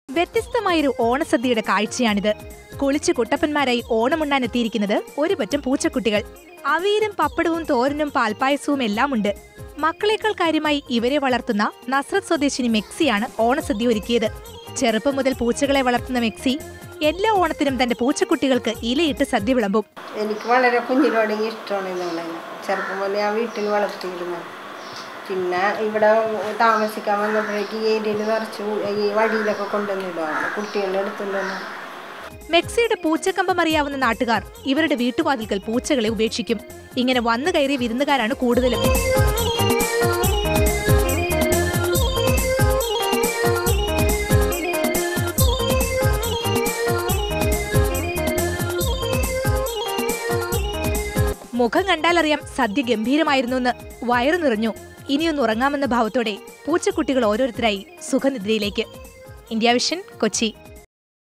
വ്യത്യസ്തമായൊരു ഓണസദ്യയുടെ കാഴ്ചയാണിത് കുളിച്ച് കുട്ടപ്പന്മാരായി ഓണമുണ്ണാൻ എത്തിയിരിക്കുന്നത് ഒരു പറ്റം പൂച്ചക്കുട്ടികൾ അവിയലും പപ്പടവും തോരനും പാൽപ്പായസവും എല്ലാം ഉണ്ട് മക്കളേക്കാൾ കാര്യമായി ഇവരെ വളർത്തുന്ന നസ്രത് സ്വദേശിനി മെക്സിയാണ് ഓണസദ്യ ഒരുക്കിയത് ചെറുപ്പം മുതൽ പൂച്ചകളെ വളർത്തുന്ന മെക്സി എല്ലാ ഓണത്തിനും തന്റെ പൂച്ചക്കുട്ടികൾക്ക് ഇലയിട്ട് സദ്യ വിളമ്പും എനിക്ക് വളരെ കുഞ്ഞിലോടെ ഇഷ്ടമാണ് ഇതുങ്ങളെ ചെറുപ്പം മുതലേ ഞാൻ വീട്ടിൽ വളർത്തിയിരുന്നു പിന്നെ ഇവിടെ താമസിക്കാൻ വന്നപ്പോഴേക്ക് ഈ ഏരിയയിൽ നിറച്ച് ഈ വഴിയിലൊക്കെ കൊണ്ടുവന്നിടുവാണ് കുട്ടികളുടെ അടുത്തുണ്ടെന്ന് മെക്സിയുടെ പൂച്ചക്കമ്പം അറിയാവുന്ന നാട്ടുകാർ ഇവരുടെ വീട്ടുവാതിൽക്കൽ പൂച്ചകളെ ഉപേക്ഷിക്കും ഇങ്ങനെ വന്നു കയറിയ വിരുന്നുകാരാണ് കൂടുതലും മുഖം കണ്ടാലറിയാം സദ്യ ഗംഭീരമായിരുന്നു എന്ന് വയറു നിറഞ്ഞു ഇനിയൊന്ന് ഉറങ്ങാമെന്ന ഭാവത്തോടെ പൂച്ചക്കുട്ടികൾ ഓരോരുത്തരായി സുഖനിദ്രയിലേക്ക് ഇന്ത്യ വിഷൻ കൊച്ചി